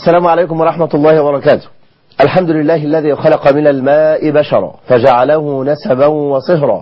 السلام عليكم ورحمة الله وبركاته الحمد لله الذي خلق من الماء بشرا فجعله نسبا وصهرا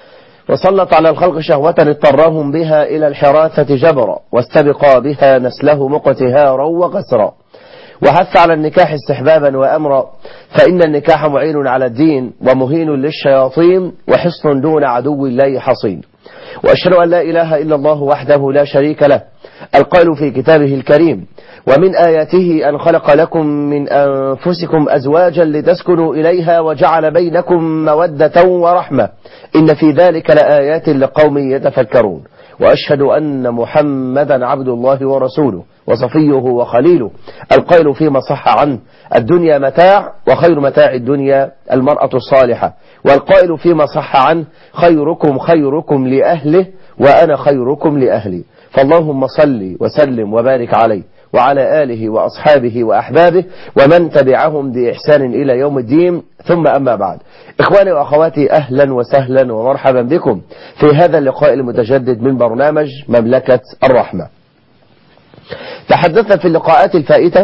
وسلط على الخلق شهوة اضطرهم بها إلى الحراثة جبرا واستبقى بها نسله مقتهارا وقسرا وحث على النكاح استحبابا وأمرا فإن النكاح معين على الدين ومهين للشياطين وحصن دون عدو الله حصين وأشهد أن لا إله إلا الله وحده لا شريك له القائل في كتابه الكريم ومن آياته أن خلق لكم من أنفسكم أزواجا لتسكنوا إليها وجعل بينكم مودة ورحمة إن في ذلك لآيات لقوم يتفكرون وأشهد أن محمدا عبد الله ورسوله وصفيه وخليله القائل فيما صح عنه الدنيا متاع وخير متاع الدنيا المرأة الصالحة والقائل فيما صح عنه خيركم خيركم لأهله وأنا خيركم لأهلي فاللهم صل وسلم وبارك عليه وعلى آله وأصحابه وأحبابه ومن تبعهم بإحسان إلى يوم الدين ثم أما بعد إخواني وأخواتي أهلا وسهلا ومرحبا بكم في هذا اللقاء المتجدد من برنامج مملكة الرحمة تحدثنا في اللقاءات الفائتة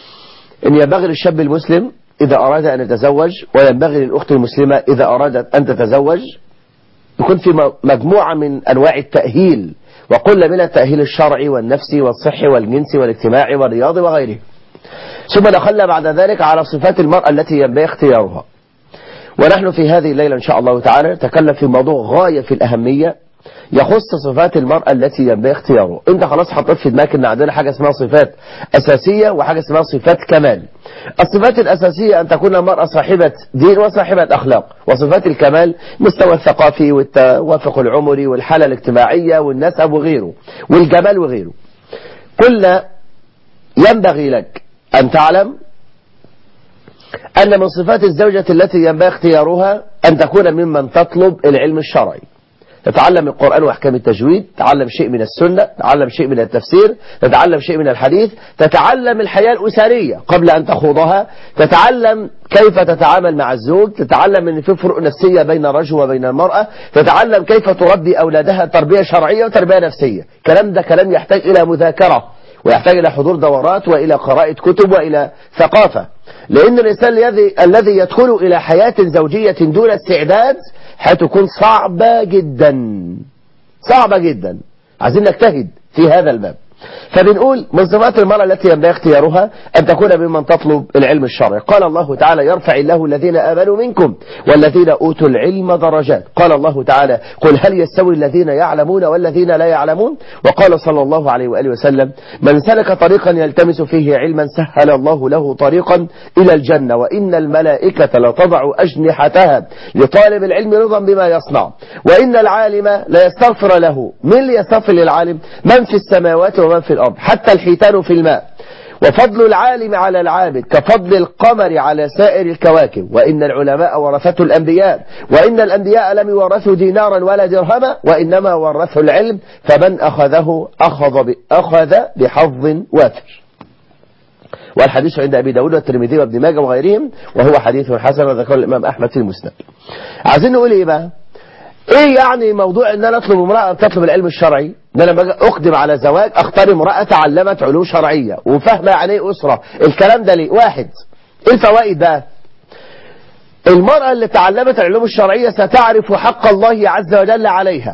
أن ينبغي للشاب المسلم إذا أراد أن يتزوج وينبغي للأخت المسلمة إذا أرادت أن تتزوج يكون في مجموعة من أنواع التأهيل وقل من التأهيل الشرعي والنفسي والصحي والجنسي والاجتماعي والرياضي وغيره ثم دخلنا بعد ذلك على صفات المرأة التي ينبغي اختيارها ونحن في هذه الليلة إن شاء الله تعالى نتكلم في موضوع غاية في الأهمية يخص صفات المرأة التي ينبغي اختياره انت خلاص حطيت في دماغك ان عندنا حاجة اسمها صفات أساسية وحاجة اسمها صفات كمال الصفات الأساسية أن تكون المرأة صاحبة دين وصاحبة أخلاق وصفات الكمال مستوى الثقافي والتوافق العمري والحالة الاجتماعية والنسب وغيره والجمال وغيره كل ينبغي لك أن تعلم أن من صفات الزوجة التي ينبغي اختيارها أن تكون ممن تطلب العلم الشرعي تتعلم القرآن وأحكام التجويد تتعلم شيء من السنة تتعلم شيء من التفسير تتعلم شيء من الحديث تتعلم الحياة الأسرية قبل أن تخوضها تتعلم كيف تتعامل مع الزوج تتعلم أن في فروق نفسية بين الرجل وبين المرأة تتعلم كيف تربي أولادها تربية شرعية وتربية نفسية كلام ده كلام يحتاج إلى مذاكرة ويحتاج إلى حضور دورات وإلى قراءة كتب وإلى ثقافة لأن الإنسان الذي الذي يدخل إلى حياة زوجية دون استعداد هتكون صعبة جدا صعبة جدا عايزين نجتهد في هذا الباب فبنقول من صفات المرأة التي ينبغي اختيارها أن تكون ممن تطلب العلم الشرعي قال الله تعالى يرفع الله الذين آمنوا منكم والذين أوتوا العلم درجات قال الله تعالى قل هل يستوي الذين يعلمون والذين لا يعلمون وقال صلى الله عليه وآله وسلم من سلك طريقا يلتمس فيه علما سهل الله له طريقا إلى الجنة وإن الملائكة لتضع أجنحتها لطالب العلم رضا بما يصنع وإن العالم لا يستغفر له من ليستغفر للعالم من في السماوات ومن في الأرض حتى الحيتان في الماء وفضل العالم على العابد كفضل القمر على سائر الكواكب وإن العلماء ورثته الأنبياء وإن الأنبياء لم يورثوا دينارا ولا درهما وإنما ورثوا العلم فمن أخذه أخذ, أخذ بحظ وافر والحديث عند أبي داود والترمذي وابن ماجه وغيرهم وهو حديث حسن وذكره الإمام أحمد في المسند عايزين نقول إيه بقى ايه يعني موضوع ان انا اطلب امرأة تطلب العلم الشرعي ان انا باجي اقدم على زواج اختار امرأة تعلمت علوم شرعية وفاهمة يعني ايه اسرة الكلام ده ليه واحد ايه الفوائد بقى المرأة اللي تعلمت العلوم الشرعية ستعرف حق الله عز وجل عليها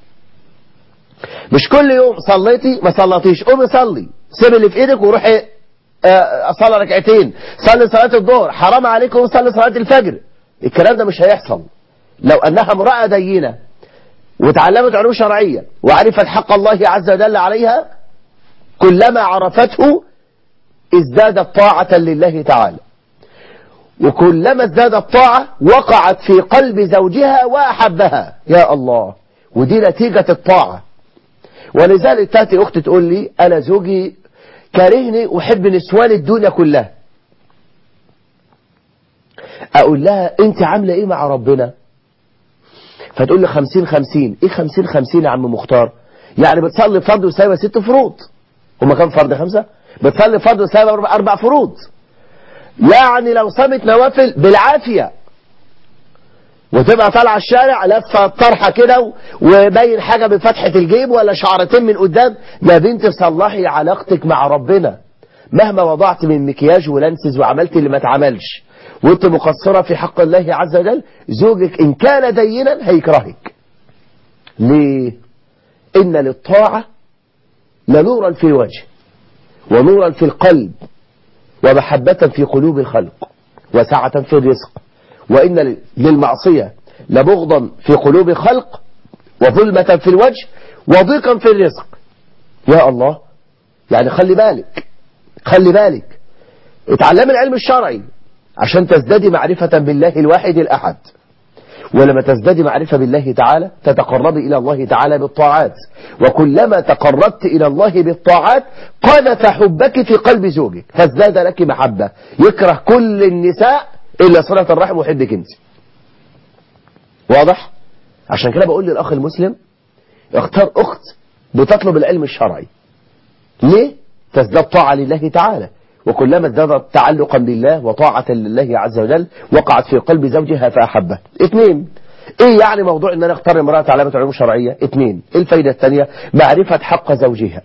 مش كل يوم صليتي ما صليتيش قومي صلي سيب اللي في ايدك وروحي اصلي ركعتين صلي صلاة الظهر حرام عليكم صلي صلاة الفجر الكلام ده مش هيحصل لو أنها امرأة دينة وتعلمت علوم شرعية وعرفت حق الله عز وجل عليها كلما عرفته ازدادت طاعة لله تعالى وكلما ازدادت طاعة وقعت في قلب زوجها وأحبها يا الله ودي نتيجة الطاعة ولذلك تأتي أختي تقول لي أنا زوجي كارهني وحب نسوان الدنيا كلها أقول لها أنت عاملة إيه مع ربنا فتقول لي خمسين خمسين ايه خمسين خمسين يا عم مختار يعني بتصلي فرض وسايبه ست فروض هما كام فرض خمسة بتصلي فرض وسايبه اربع فروض يعني لو صامت نوافل بالعافية وتبقى طالعه الشارع لفه طرحه كده وبين حاجه بفتحه الجيب ولا شعرتين من قدام يا بنت صلحي علاقتك مع ربنا مهما وضعت من مكياج ولانسز وعملت اللي ما اتعملش وانت مقصرة في حق الله عز وجل زوجك إن كان دينا هيكرهك ليه إن للطاعة لنورا في الوجه ونورا في القلب ومحبة في قلوب الخلق وسعة في الرزق وإن للمعصية لبغضا في قلوب الخلق وظلمة في الوجه وضيقا في الرزق يا الله يعني خلي بالك خلي بالك اتعلم العلم الشرعي عشان تزدادي معرفة بالله الواحد الأحد ولما تزدادي معرفة بالله تعالى تتقربي إلى الله تعالى بالطاعات وكلما تقربت إلى الله بالطاعات قذف حبك في قلب زوجك فازداد لك محبة يكره كل النساء إلا صلة الرحم وحبك انت واضح؟ عشان كده بقول للأخ المسلم اختار أخت بتطلب العلم الشرعي ليه؟ تزداد طاعة لله تعالى وكلما ازدادت تعلقا بالله وطاعة لله عز وجل وقعت في قلب زوجها فأحبه اثنين ايه يعني موضوع ان انا اختار امرأة علامة علوم شرعية اثنين ايه الفايدة الثانية معرفة حق زوجها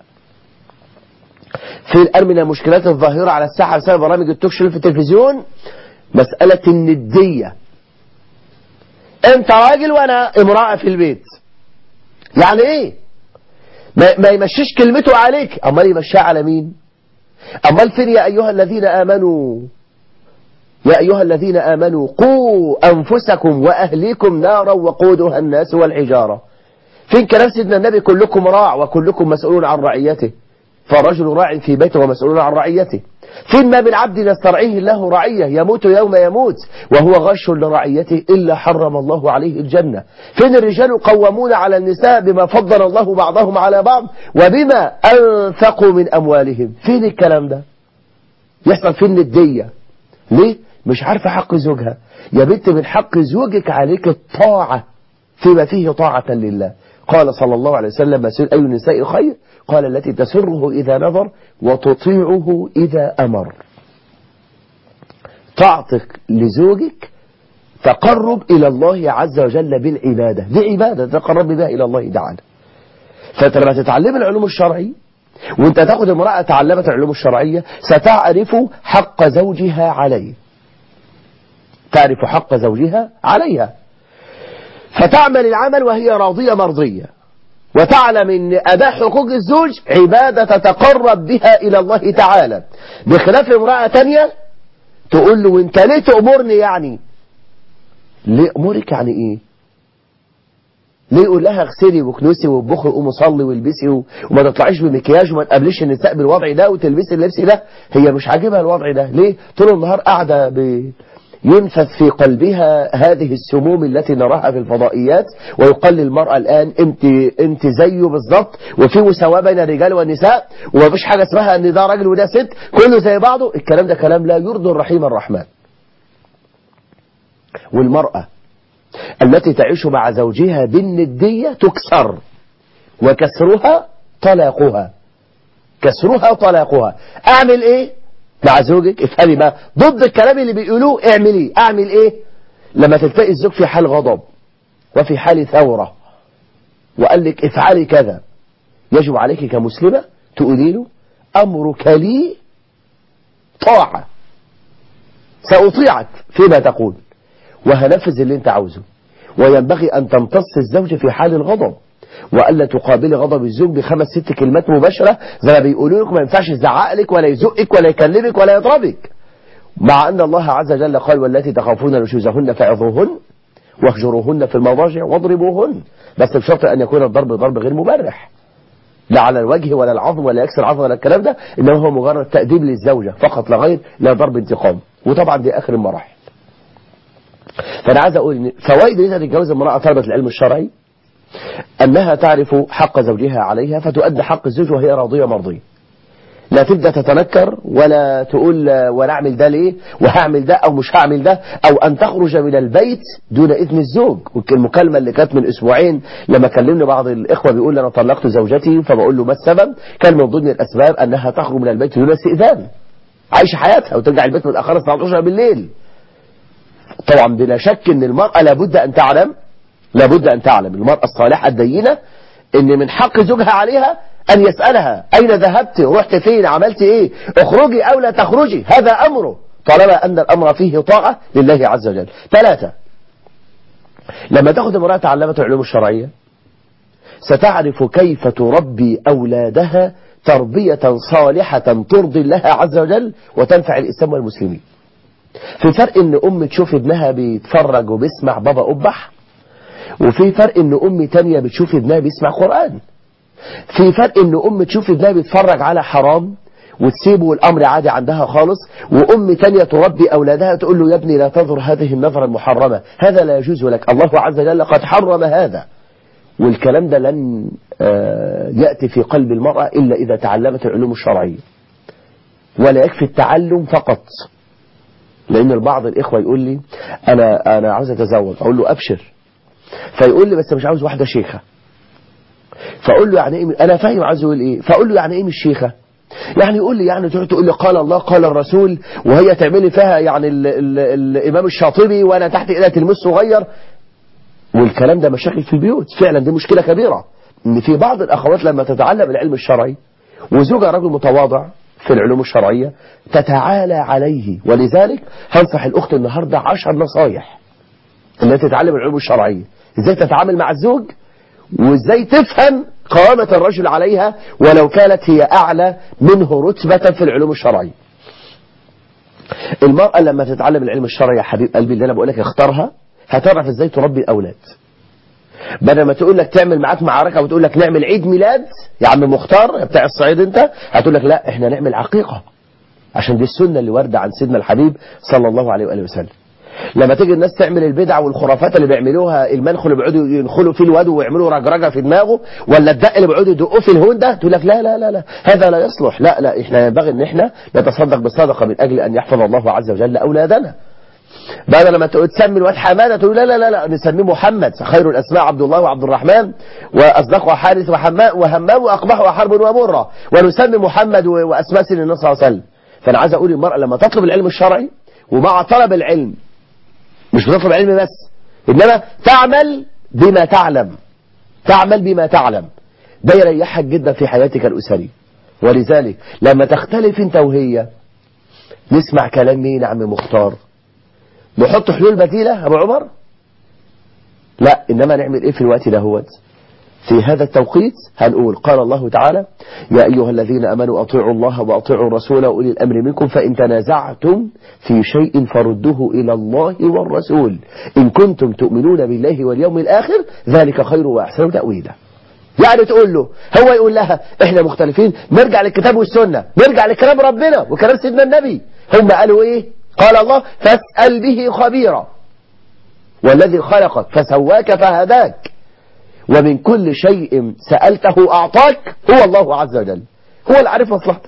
في الآن من المشكلات الظاهرة على الساحة بسبب برامج التوكشو في التلفزيون مسألة الندية انت راجل وانا امرأة في البيت يعني ايه ما, ما يمشيش كلمته عليك امال يمشيها على مين امال فين يا ايها الذين امنوا يا ايها الذين امنوا قوا انفسكم واهليكم نارا وقودها الناس والحجارة فين كلام سيدنا النبي كلكم راع وكلكم مسؤول عن رعيته فالرجل راع في بيته ومسؤول عن رعيته فين ما من عبد يسترعيه الله رعية يموت يوم يموت وهو غش لرعيته إلا حرم الله عليه الجنة فين الرجال قوامون على النساء بما فضل الله بعضهم على بعض وبما أنفقوا من أموالهم فين الكلام ده يحصل فين الدية ليه مش عارفة حق زوجها يا بنت من حق زوجك عليك الطاعة فيما فيه طاعة لله قال صلى الله عليه وسلم مسؤول أي النساء خير قال التي تسره إذا نظر وتطيعه إذا أمر طاعتك لزوجك تقرب إلى الله عز وجل بالعبادة دي عبادة تقرب بها إلى الله تعالى فأنت لما تتعلم العلوم الشرعية وانت تاخد امرأة تعلمت العلوم الشرعية ستعرف حق زوجها عليه تعرف حق زوجها عليها فتعمل العمل وهي راضية مرضية وتعلم ان اداء حقوق الزوج عبادة تتقرب بها الى الله تعالى بخلاف امرأة تانية تقول له وانت ليه تأمرني يعني ليه امرك يعني ايه ليه يقول لها اغسلي وكنسي واطبخي وقومي صلي والبسي وما تطلعيش بمكياج وما تقابليش النساء بالوضع ده وتلبسي اللبس ده هي مش عاجبها الوضع ده ليه طول النهار قاعده ب ينفث في قلبها هذه السموم التي نراها في الفضائيات ويقال للمرأة الآن انت انت زيه بالظبط وفي مساواة بين الرجال والنساء ومفيش حاجة اسمها ان ده راجل وده ست كله زي بعضه الكلام ده كلام لا يرضي الرحيم الرحمن والمرأة التي تعيش مع زوجها بالندية تكسر وكسرها طلاقها كسرها طلاقها اعمل ايه مع زوجك افهمي بقى ضد الكلام اللي بيقولوه اعمليه اعمل ايه لما تلتقي الزوج في حال غضب وفي حال ثورة وقال لك افعلي كذا يجب عليك كمسلمة تقولي له أمرك لي طاعة سأطيعك فيما تقول وهنفذ اللي انت عاوزه وينبغي أن تمتص الزوج في حال الغضب والا تقابلي غضب الزوج بخمس ست كلمات مباشره زي ما بيقولوا لك ما ينفعش يزعق لك ولا يزقك ولا يكلمك ولا يضربك مع ان الله عز وجل قال والتي تخافون نشوزهن فعظوهن واهجروهن في المضاجع واضربوهن بس بشرط ان يكون الضرب ضرب غير مبرح لا على الوجه ولا العظم ولا يكسر العظم ولا الكلام ده انما هو مجرد تأديب للزوجة فقط لا غير لا ضرب انتقام وطبعا دي اخر المراحل فانا عايز اقول ان فوائد ان انت تتجوز امرأة طلبة العلم الشرعي أنها تعرف حق زوجها عليها فتؤدي حق الزوج وهي راضية مرضية لا تبدأ تتنكر ولا تقول ولا أعمل ده ليه وهعمل ده أو مش هعمل ده أو أن تخرج من البيت دون إذن الزوج والمكالمة اللي كانت من أسبوعين لما كلمني بعض الإخوة بيقول أنا طلقت زوجتي فبقول له ما السبب كان من ضمن الأسباب أنها تخرج من البيت دون استئذان عايشة حياتها وترجع البيت متأخرة الساعة 12 بالليل طبعا بلا شك أن المرأة لابد أن تعلم لابد أن تعلم المرأة الصالحة الدينة ان من حق زوجها عليها أن يسألها أين ذهبت رحت فين عملت إيه اخرجي أو لا تخرجي هذا أمره طالما أن الأمر فيه طاعة لله عز وجل ثلاثة لما تأخذ امرأة تعلمت العلوم الشرعية ستعرف كيف تربي أولادها تربية صالحة ترضي الله عز وجل وتنفع الإسلام والمسلمين في فرق ان ام تشوف ابنها بيتفرج وبيسمع بابا قبح وفي فرق ان ام تانية بتشوف ابنها بيسمع قرآن في فرق ان ام تشوف ابنها بيتفرج على حرام وتسيبه والامر عادي عندها خالص وام تانية تربي اولادها تقول له يا ابني لا تنظر هذه النظرة المحرمة هذا لا يجوز لك الله عز وجل قد حرم هذا والكلام ده لن يأتي في قلب المرأة إلا إذا تعلمت العلوم الشرعية ولا يكفي التعلم فقط لأن البعض الإخوة يقول لي أنا أنا عاوز أتزوج أقول له أبشر فيقول لي بس مش عاوز واحدة شيخة فأقول له يعني إيه أنا فاهم عاوز يقول إيه فأقول له يعني إيه مش شيخة يعني يقول لي يعني تقعد تقول لي قال الله قال الرسول وهي تعملي فيها يعني ال ال الإمام الشاطبي وأنا تحت إيدها تلميذ صغير والكلام ده مشاكل في البيوت فعلا دي مشكلة كبيرة ان في بعض الأخوات لما تتعلم العلم الشرعي وزوجها رجل متواضع في العلوم الشرعية تتعالى عليه ولذلك هنصح الأخت النهاردة عشر نصايح انها تتعلم العلوم الشرعية ازاي تتعامل مع الزوج وازاي تفهم قوامة الرجل عليها ولو كانت هي أعلى منه رتبة في العلوم الشرعية المرأة لما تتعلم العلم الشرعي يا حبيب قلبي اللي أنا بقول لك اختارها هتعرف ازاي تربي الأولاد بدل ما تقول لك تعمل معاك معركة وتقول لك نعمل عيد ميلاد يا عم مختار بتاع الصعيد انت هتقول لك لا احنا نعمل عقيقة عشان دي السنة اللي واردة عن سيدنا الحبيب صلى الله عليه وآله وسلم لما تيجي الناس تعمل البدع والخرافات اللي بيعملوها المنخل اللي بيقعدوا ينخلوا فيه الواد ويعملوا رجرجه في دماغه ولا الدق اللي بيقعدوا يدقوه في الهون ده تقول لك لا لا لا لا هذا لا يصلح لا لا احنا ينبغي ان احنا نتصدق بالصدقه من اجل ان يحفظ الله عز وجل اولادنا بعد لما تسمي الواد حماده تقول لا لا لا لا نسميه محمد خير الاسماء عبد الله وعبد الرحمن واصدقها حارث وحماء وهمام واقبحها حرب ومره ونسمي محمد واسماء سيدنا النبي صلى الله عليه وسلم فانا عايز اقول المراه لما تطلب العلم الشرعي ومع طلب العلم مش بتطلب علم بس إنما تعمل بما تعلم تعمل بما تعلم ده يريحك جدا في حياتك الأسرية ولذلك لما تختلف انت وهي نسمع كلام مين يا عم مختار نحط حلول بديلة أبو عمر لا إنما نعمل إيه في الوقت ده هو في هذا التوقيت هنقول قال الله تعالى يا أيها الذين أمنوا أطيعوا الله وأطيعوا الرسول وأولي الأمر منكم فإن تنازعتم في شيء فردوه إلى الله والرسول إن كنتم تؤمنون بالله واليوم الآخر ذلك خير وأحسن تأويلا يعني تقول له هو يقول لها احنا مختلفين نرجع للكتاب والسنة نرجع لكلام ربنا وكلام سيدنا النبي هم قالوا ايه قال الله فاسأل به خبيرا والذي خلقك فسواك فهداك ومن كل شيء سألته أعطاك هو الله عز وجل هو اللي عارف مصلحتك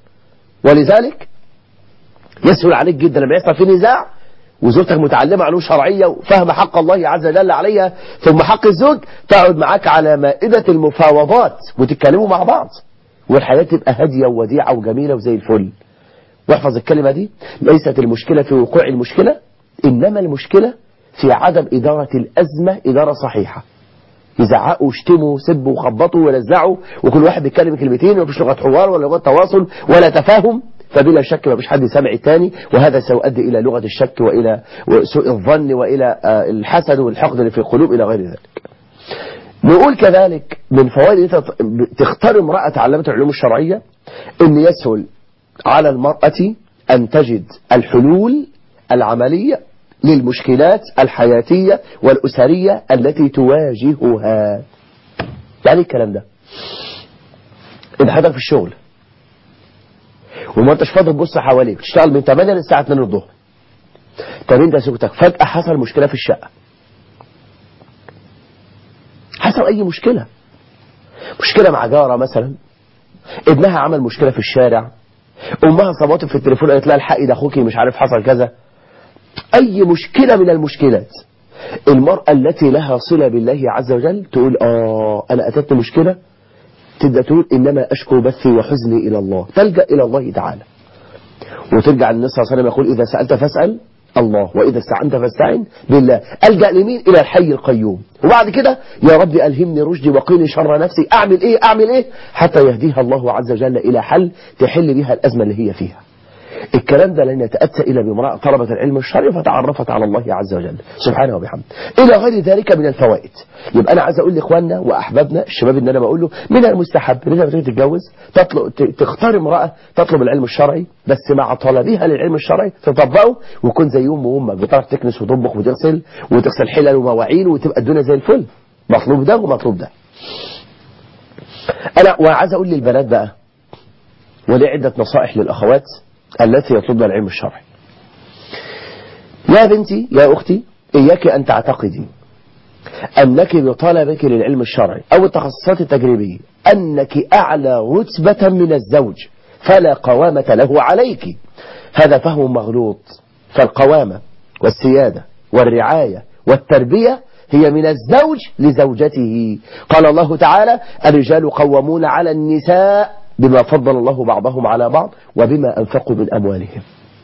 ولذلك يسهل عليك جدا لما يحصل في نزاع وزوجتك متعلمة علوم شرعية وفاهمة حق الله عز وجل عليها ثم حق الزوج تقعد معاك على مائدة المفاوضات وتتكلموا مع بعض والحياة تبقى هادية ووديعة وجميلة وزي الفل واحفظ الكلمة دي ليست المشكلة في وقوع المشكلة إنما المشكلة في عدم إدارة الأزمة إدارة صحيحة يزعقوا ويشتموا وسبوا وخبطوا ولزعوا وكل واحد بيتكلم كلمتين ومفيش لغه حوار ولا لغه تواصل ولا تفاهم فبلا شك ما فيش حد سامع الثاني وهذا سيؤدي الى لغه الشك والى سوء الظن والى الحسد والحقد اللي في القلوب الى غير ذلك. نقول كذلك من فوائد انت تختار امراه تعلمت العلوم الشرعيه ان يسهل على المراه ان تجد الحلول العمليه للمشكلات الحياتية والأسرية التي تواجهها يعني الكلام ده انت حضرتك في الشغل وما انتش فاضي تبص حواليك تشتغل من 8 للساعة 2 الظهر طب انت زوجتك فجأة حصل مشكلة في الشقة حصل اي مشكلة مشكلة مع جارة مثلا ابنها عمل مشكلة في الشارع امها صوتت في التليفون قالت لها الحقي ده اخوكي مش عارف حصل كذا أي مشكلة من المشكلات المرأة التي لها صلة بالله عز وجل تقول آه أنا أتت مشكلة تبدأ تقول إنما أشكو بثي وحزني إلى الله تلجأ إلى الله تعالى وترجع النبي صلى الله عليه وسلم يقول إذا سألت فاسأل الله وإذا استعنت فاستعن بالله ألجأ لمين إلى الحي القيوم وبعد كده يا رب ألهمني رشدي وقيني شر نفسي أعمل إيه أعمل إيه حتى يهديها الله عز وجل إلى حل تحل بها الأزمة اللي هي فيها الكلام ده لن يتأتى إلا بامرأة طلبة العلم الشرعي فتعرفت على الله عز وجل سبحانه وبحمده إلى غير ذلك من الفوائد يبقى أنا عايز أقول لإخواننا وأحبابنا الشباب إن أنا بقول له من المستحب إن أنت بتيجي تتجوز تطلب ت- تختار امرأة تطلب العلم الشرعي بس مع طلبها للعلم الشرعي تطبقه ويكون زي أم وأمك بتعرف تكنس وتطبخ وتغسل وتغسل حلل ومواعين وتبقى الدنيا زي الفل مطلوب ده ومطلوب ده أنا وعايز أقول للبنات بقى ولي عدة نصائح للأخوات التي يطلبن العلم الشرعي يا بنتي يا أختي إياك أن تعتقدي أنك بطلبك للعلم الشرعي أو التخصصات التجريبية أنك أعلى رتبة من الزوج فلا قوامة له عليك هذا فهم مغلوط فالقوامة والسيادة والرعاية والتربية هي من الزوج لزوجته قال الله تعالى الرجال قوامون على النساء بما فضل الله بعضهم على بعض وبما أنفقوا من أموالهم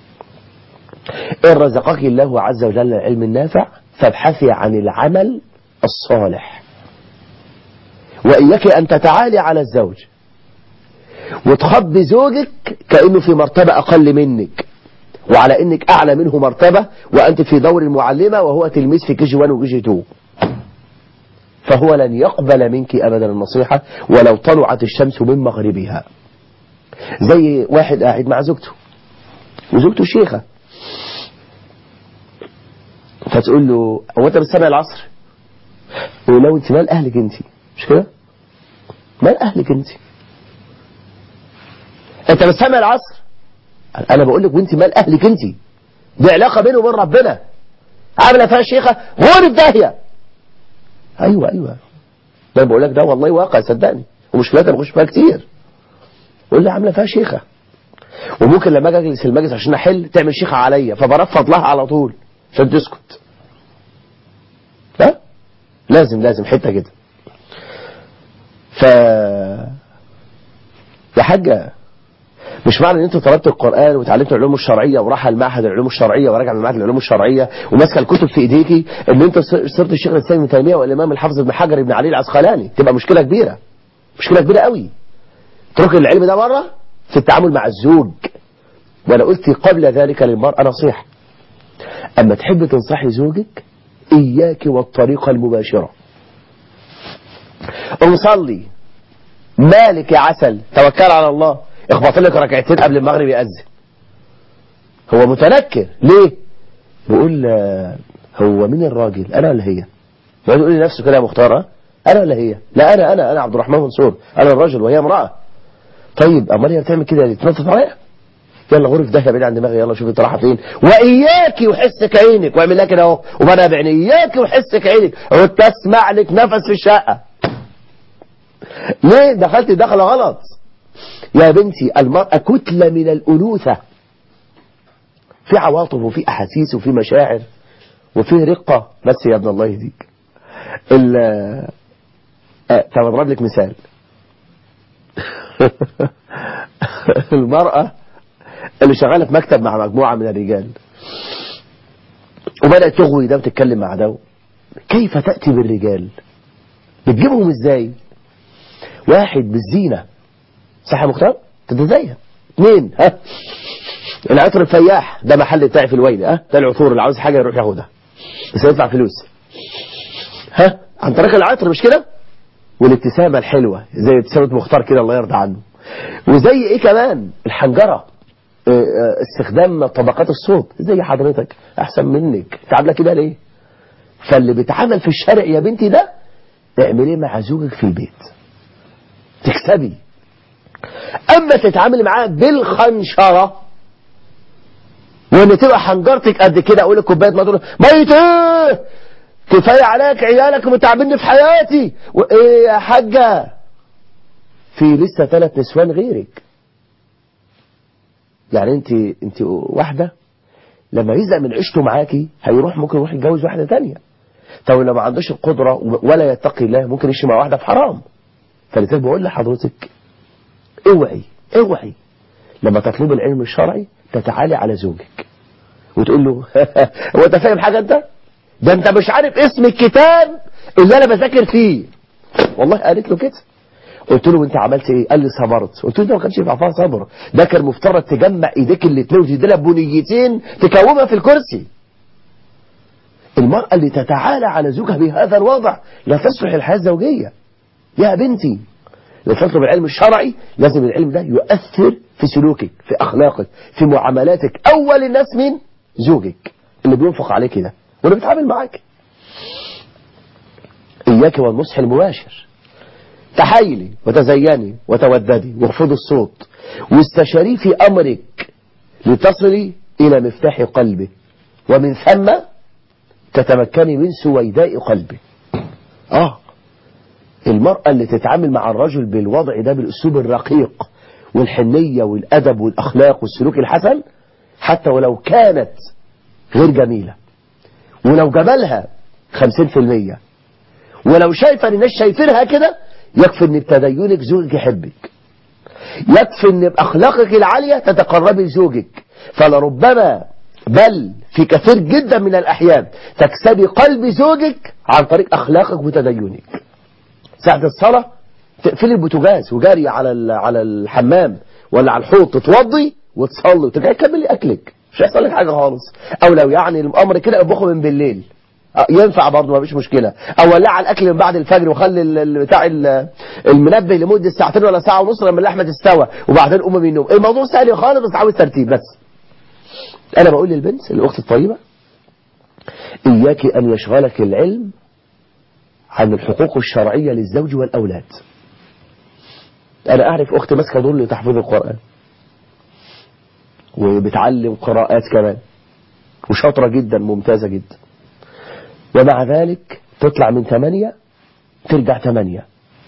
إن رزقك الله عز وجل العلم النافع فابحثي عن العمل الصالح وإياك أن تتعالي على الزوج وتخبي زوجك كأنه في مرتبة أقل منك وعلى أنك أعلى منه مرتبة وأنت في دور المعلمة وهو تلميذ في كي جي 1 وكي جي 2 فهو لن يقبل منك أبدا النصيحة ولو طلعت الشمس من مغربها زي واحد قاعد مع زوجته وزوجته شيخة فتقول له هو انت بتسمع العصر يقول له انت مال اهلك انت مش كده مال اهلك انت انت بتسمع العصر انا بقول لك وانت مال اهلك انت دي علاقه بينه وبين ربنا عامله فيها شيخه غور الداهيه ايوه ايوه ده بقول لك ده والله واقع صدقني ومشكلتها بخش فيها كتير يقول لي عامله فيها شيخه وممكن لما اجي اجلس المجلس عشان احل تعمل شيخه عليا فبرفض لها على طول عشان تسكت ها لازم لازم حته كده ف يا حاجه مش معنى ان انت طلبت القران وتعلمت العلوم الشرعيه وراح المعهد العلوم الشرعيه وراجع من معهد العلوم الشرعيه وماسكه الكتب في ايديكي ان انت صرت الشيخ الاسلام ابن تيميه والامام الحافظ ابن حجر ابن علي العسقلاني تبقى مشكله كبيره مشكله كبيره قوي اترك العلم ده بره في التعامل مع الزوج وانا قلت قبل ذلك للمراه نصيحه اما تحب تنصحي زوجك اياك والطريقه المباشره قوم صلي مالك يا عسل توكل على الله اخبط لك ركعتين قبل المغرب يأذن هو متنكر ليه بيقول آه، هو مين الراجل انا ولا هي يقعد يقول لنفسه كده يا مختار ها؟ انا ولا هي لا انا انا انا عبد الرحمن منصور انا الراجل وهي امراه طيب امال هي بتعمل كده ليه تنطط عليا يلا غرف ده بعيد عن دماغي يلا شوف انت رايحه فين واياك وحسك عينك واعمل لها كده اهو وبنا بعيني اياك وحسك عينك وتسمع لك نفس في الشقه ليه دخلت دخله غلط يا بنتي المرأة كتلة من الأنوثة في عواطف وفي أحاسيس وفي مشاعر وفي رقة بس يا ابن الله يهديك ال آه، طب اضرب لك مثال المرأة اللي شغالة في مكتب مع مجموعة من الرجال وبدأت تغوي ده وتتكلم مع ده كيف تأتي بالرجال بتجيبهم ازاي واحد بالزينة صح يا مختار تتزين اثنين ها العطر الفياح ده محل بتاعي في الويل ها ده العطور اللي عاوز حاجة يروح ياخدها بس يدفع فلوس ها عن طريق العطر مش كده والابتسامة الحلوة زي ابتسامة مختار كده الله يرضى عنه وزي ايه كمان الحنجرة اه، اه، استخدام طبقات الصوت زي حضرتك احسن منك تعاملك كده ليه فاللي بيتعامل في الشارع يا بنتي ده اعمليه مع زوجك في البيت تكسبي اما تتعامل معاه بالخنشرة وان تبقى حنجرتك قد كده اقول لك كوبايه ميه تقول ميت ايه كفايه عليك عيالك متعبني في حياتي وايه يا حاجه في لسه ثلاث نسوان غيرك يعني انت انت واحده لما يزهق من عيشته معاكي هيروح ممكن يروح يتجوز واحده ثانيه طب لو ما عندوش القدره ولا يتقي الله ممكن يمشي مع واحده في حرام فلذلك بقول لحضرتك اوعي اوعي لما تطلب العلم الشرعي تتعالي على زوجك وتقول له هو انت فاهم حاجة انت ده انت مش عارف اسم الكتاب اللي انا بذاكر فيه والله قالت له كده قلت له وانت عملت ايه قال لي صبرت قلت له ده ما كانش ينفع فيها صبر ده كان مفترض تجمع ايديك الاثنين وتديلها بنيتين تكومها في الكرسي المرأة اللي تتعالى على زوجها بهذا الوضع لا تصلح الحياة الزوجية يا بنتي لو تطلب العلم الشرعي لازم العلم ده يؤثر في سلوكك في أخلاقك في معاملاتك أول الناس مين زوجك اللي بينفق عليك ده واللي بيتعامل معاك إياك والنصح المباشر تحايلي وتزيني وتوددي واخفضي الصوت واستشاري في أمرك لتصلي إلى مفتاح قلبه ومن ثم تتمكني من سويداء قلبه آه المرأة اللي تتعامل مع الرجل بالوضع ده بالأسلوب الرقيق والحنية والأدب والأخلاق والسلوك الحسن حتى ولو كانت غير جميلة ولو جمالها خمسين في المية ولو شايفة ان الناس شايفينها كده يكفي ان بتدينك زوجك يحبك يكفي ان باخلاقك العالية تتقربي لزوجك فلربما بل في كثير جدا من الاحيان تكسبي قلب زوجك عن طريق اخلاقك وتدينك ساعة الصلاة تقفلي البوتاجاز وجاري على على الحمام ولا على الحوض تتوضي وتصلي وترجعي تكملي اكلك مش هيحصل لك حاجه خالص او لو يعني الامر كده اطبخه من بالليل ينفع برضه ما فيش مشكلة او ولع الاكل من بعد الفجر وخلي بتاع المنبه لمدة ساعتين ولا ساعة ونص لما اللحمة تستوى وبعدين قوم من النوم الموضوع سهل خالص بس عاوز ترتيب بس انا بقول للبنت الاخت الطيبة اياك ان يشغلك العلم عن الحقوق الشرعية للزوج والاولاد انا اعرف اخت ماسكه دول لتحفيظ القرآن وبتعلم قراءات كمان وشاطرة جدا ممتازة جدا ومع ذلك تطلع من ثمانية ترجع ثمانية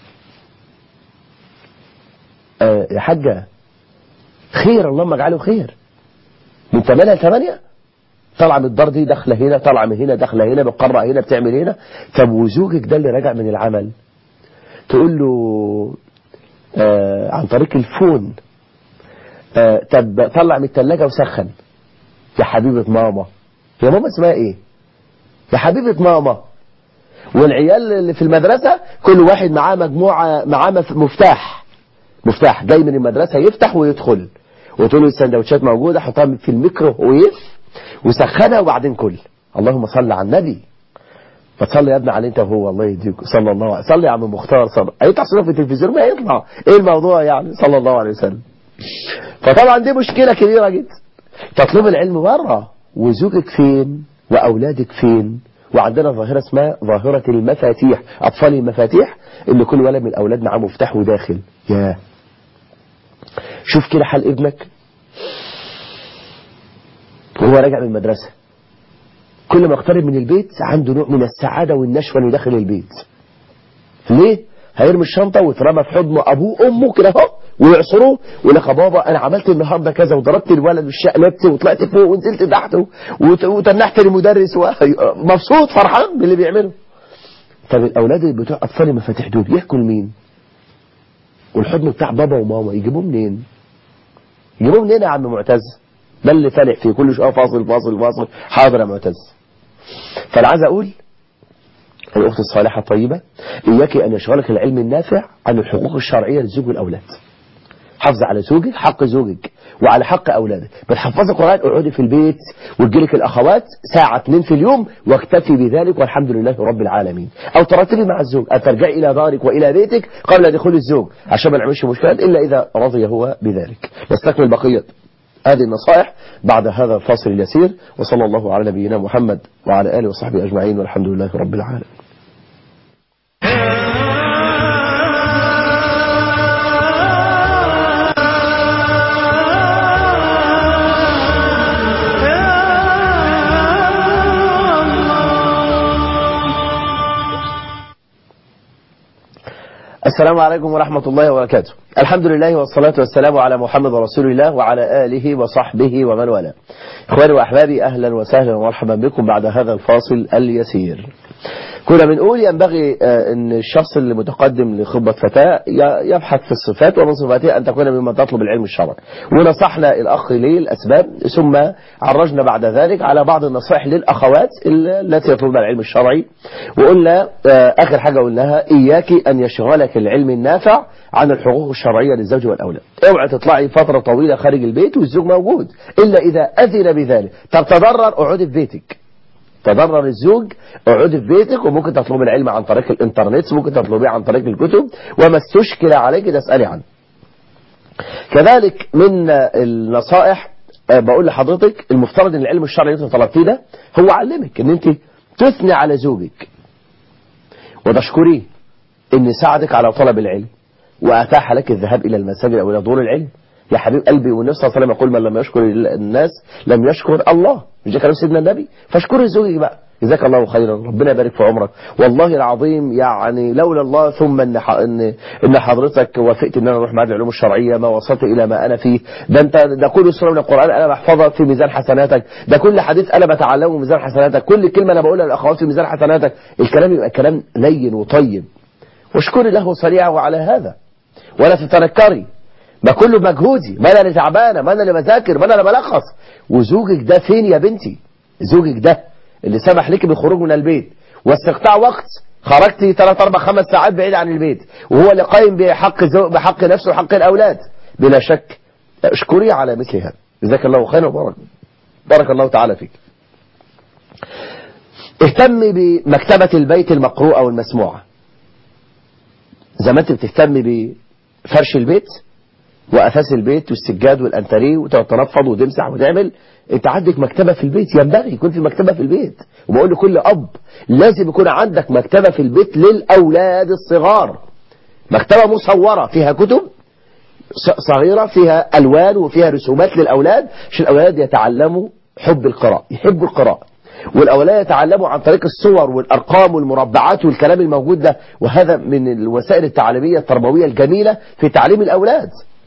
آه يا حاجة خير اللهم اجعله خير من ثمانية لثمانية طالعة من الدار دي داخلة هنا طالعة من هنا داخلة هنا بتقرأ هنا بتعمل هنا طب وزوجك ده اللي راجع من العمل تقول له آه عن طريق الفون آه طب طلع من الثلاجة وسخن يا حبيبة ماما يا ماما اسمها ايه يا حبيبة ماما والعيال اللي في المدرسة كل واحد معاه مجموعة معاه مفتاح مفتاح جاي من المدرسة يفتح ويدخل وتقول له السندوتشات موجودة حطها في الميكرو ويف وسخنها وبعدين كل اللهم صل على النبي فتصلي يا ابني على انت وهو الله يهديك صلى الله عليه صلي يا عم مختار صلى هيطلع صوره في التلفزيون ما يطلع ايه الموضوع يعني صلى الله عليه وسلم فطبعا دي مشكلة كبيرة جدا تطلب العلم بره وزوجك فين وأولادك فين وعندنا ظاهرة اسمها ظاهرة المفاتيح أطفال المفاتيح اللي كل ولد من الأولاد معاه مفتاح وداخل يا شوف كده حال ابنك وهو راجع من المدرسة كل ما اقترب من البيت عنده نوع من السعادة والنشوة انه داخل البيت ليه؟ هيرمي الشنطة ويترمى في حضن أبوه أمه كده اهو ويعصروه ويقول لك يا بابا أنا عملت النهاردة كذا وضربت الولد والشقلبت وطلعت فوق ونزلت تحته وتنحت المدرس مبسوط فرحان باللي بيعمله طب الأولاد بتوع أطفال المفاتيح دول يحكوا لمين؟ والحضن بتاع بابا وماما يجيبوه منين؟ يجيبوه منين يا عم معتز؟ ده اللي فالح فيه كل شويه فاصل فاصل فاصل حاضر يا معتز فانا عايز اقول الأخت الصالحة الطيبة إياك أن يشغلك العلم النافع عن الحقوق الشرعية للزوج والأولاد حافظ على زوجك حق زوجك وعلى حق أولادك بتحفظ القرآن اقعدي في البيت وتجيلك الأخوات ساعة اتنين في اليوم واكتفي بذلك والحمد لله رب العالمين أو ترتبي مع الزوج أن ترجعي إلى دارك وإلى بيتك قبل دخول الزوج عشان ما نعملش مشكلات إلا إذا رضي هو بذلك نستكمل بقية هذه النصائح بعد هذا الفاصل اليسير وصلى الله على نبينا محمد وعلى آله وصحبه أجمعين والحمد لله رب العالمين السلام عليكم ورحمة الله وبركاته الحمد لله والصلاة والسلام على محمد رسول الله وعلى آله وصحبه ومن والاه إخواني وأحبابي أهلا وسهلا ومرحبا بكم بعد هذا الفاصل اليسير كنا بنقول ينبغي آه، ان الشخص اللي متقدم لخطبة فتاة ي- يبحث في الصفات ومن صفاتها ان تكون ممن تطلب العلم الشرعي ونصحنا الاخ ليه الاسباب ثم عرجنا بعد ذلك على بعض النصائح للاخوات ال- التي يطلبن العلم الشرعي وقلنا آه، اخر حاجة قلناها اياك ان يشغلك العلم النافع عن الحقوق الشرعية للزوج والاولاد اوعى تطلعي فترة طويلة خارج البيت والزوج موجود الا اذا اذن بذلك طب تضرر اقعدي في بيتك تضرر الزوج اقعدي في بيتك وممكن تطلبي العلم عن طريق الانترنت ممكن تطلبيه عن طريق الكتب وما استشكل عليك تسألي عنه كذلك من النصائح آه، بقول لحضرتك المفترض ان العلم الشرعي اللي انت طلبتيه ده هو علمك ان انت تثني على زوجك وتشكريه ان ساعدك على طلب العلم واتاح لك الذهاب الى المساجد او الى دور العلم يا حبيب قلبي والنبي صلى الله عليه وسلم يقول من لم يشكر الناس لم يشكر الله مش ده كلام سيدنا النبي فاشكر زوجك بقى جزاك الله خيرا ربنا يبارك في عمرك والله العظيم يعني لولا الله ثم ان ح- ان ان حضرتك وافقت ان انا اروح معهد العلوم الشرعيه ما وصلت الى ما انا فيه ده انت ده كل سوره من القران انا بحفظها في ميزان حسناتك ده كل حديث انا بتعلمه في ميزان حسناتك كل كلمه انا بقولها للاخوات في ميزان حسناتك الكلام يبقى كلام لين وطيب واشكري له صريعه على هذا ولا تتنكري ما كله بمجهودي ما انا اللي تعبانه ما انا اللي بذاكر ما انا اللي بلخص وزوجك ده فين يا بنتي زوجك ده اللي سمح لك بالخروج من البيت واستقطاع وقت خرجتي 3 4 5 ساعات بعيد عن البيت وهو اللي قايم بحق زو... بحق نفسه وحق الاولاد بلا شك اشكري على مثل هذا جزاك الله خيرا وبارك بارك الله تعالى فيك اهتمي بمكتبة البيت المقروءة والمسموعة زي ما انت بتهتمي بفرش البيت وأثاث البيت والسجاد والأنتريه وتقعد تنفض وتمسح وتعمل انت عندك مكتبة في البيت ينبغي يكون في مكتبة في البيت وبقول لكل أب لازم يكون عندك مكتبة في البيت للأولاد الصغار مكتبة مصورة فيها كتب ص- صغيرة فيها ألوان وفيها رسومات للأولاد عشان الأولاد يتعلموا حب القراءة يحبوا القراءة والأولاد يتعلموا عن طريق الصور والأرقام والمربعات والكلام الموجود ده وهذا من الوسائل التعليمية التربوية الجميلة في تعليم الأولاد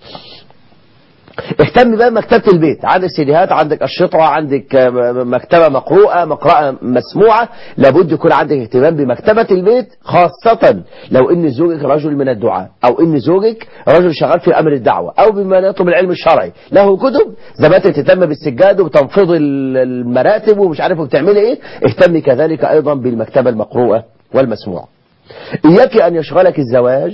اهتم بقى بمكتبة البيت عندك سيديهات عندك أشرطة عندك آه، مكتبة مقروءة مقرأة مسموعة لابد يكون عندك اهتمام بمكتبة البيت خاصة لو ان زوجك رجل من الدعاء او ان زوجك رجل شغال في امر الدعوة او بما يطلب العلم الشرعي له كتب زي ما انت بتهتم بالسجاد وبتنفيض ال- المراتب ومش عارف بتعملي ايه اهتمي كذلك ايضا بالمكتبة المقروءة والمسموعة اياك ان يشغلك الزواج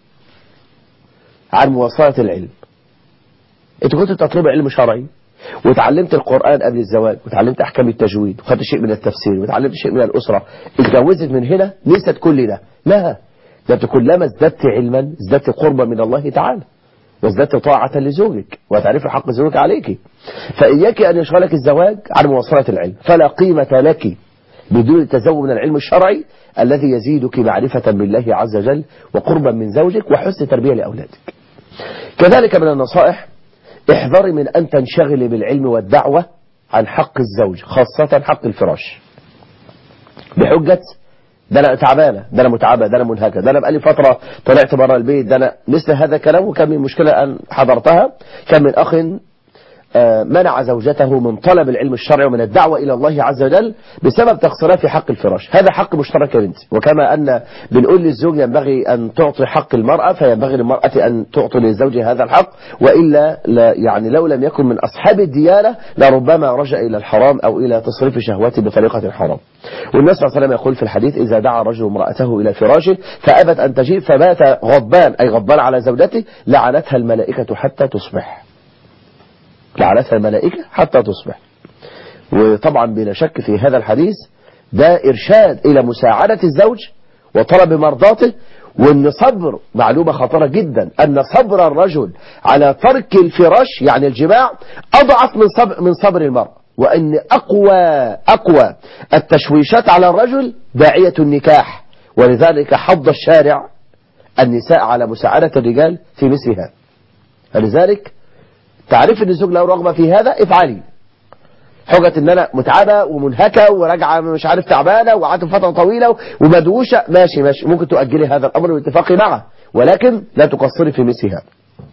عن مواصلة العلم انت كنت تطلب علم شرعي وتعلمت القرآن قبل الزواج وتعلمت أحكام التجويد وخدت شيء من التفسير وتعلمت شيء من الأسرة اتجوزت من هنا نسيت كل ده لا ده انت كلما ازددت علما ازددت قربا من الله تعالى وازددت طاعة لزوجك وتعرف حق زوجك عليك فإياك أن يشغلك الزواج عن مواصلة العلم فلا قيمة لك بدون التزود من العلم الشرعي الذي يزيدك معرفة بالله عز وجل وقربا من زوجك وحسن تربية لأولادك كذلك من النصائح احذري من أن تنشغلي بالعلم والدعوة عن حق الزوج خاصة حق الفراش بحجة ده أنا تعبانة ده أنا متعبة ده أنا منهكة ده أنا بقالي فترة طلعت بره البيت ده أنا مثل هذا الكلام وكان من مشكلة أن حضرتها كان من أخ آه، منع زوجته من طلب العلم الشرعي ومن الدعوة إلى الله عز وجل بسبب تقصيرها في حق الفراش هذا حق مشترك يا بنتي وكما أن بنقول للزوج ينبغي أن تعطي حق المرأة فينبغي للمرأة أن تعطي للزوج هذا الحق وإلا لا يعني لو لم يكن من أصحاب الديانة لربما رجع إلى الحرام أو إلى تصريف شهوته بطريقة حرام والنبي صلى الله عليه وسلم يقول في الحديث إذا دعا رجل امرأته إلى فراشه فأبت أن تجيب فبات غضبان أي غضبان على زوجته لعنتها الملائكة حتى تصبح لعنتها الملائكة حتى تصبح وطبعا بلا شك في هذا الحديث ده إرشاد إلى مساعدة الزوج وطلب مرضاته وأن صبر معلومة خطرة جدا أن صبر الرجل على ترك الفراش يعني الجماع أضعف من صبر, من صبر المرأة وأن أقوى أقوى التشويشات على الرجل داعية النكاح ولذلك حض الشارع النساء على مساعدة الرجال في مثل هذا فلذلك تعرف ان الزوج له رغبة في هذا افعلي حجة ان انا متعبة ومنهكة وراجعة مش عارف تعبانة وقعدت فترة طويلة ومدوشة ماشي ماشي ممكن تؤجلي هذا الامر واتفاقي معه ولكن لا تقصري في مثل هذا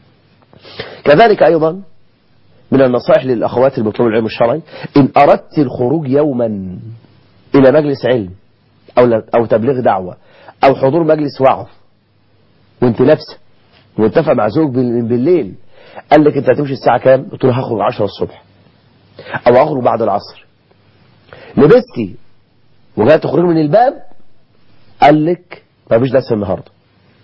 كذلك ايضا من النصائح للاخوات المطلوب العلم الشرعي ان اردت الخروج يوما الى مجلس علم او لا- او تبليغ دعوة او حضور مجلس وعظ وانت لابسه واتفق مع زوج بال- بالليل قال لك انت هتمشي الساعة كام قلت له هخرج 10 الصبح او هخرج بعد العصر لبستي وجاي تخرج من الباب قال لك ما فيش درس النهارده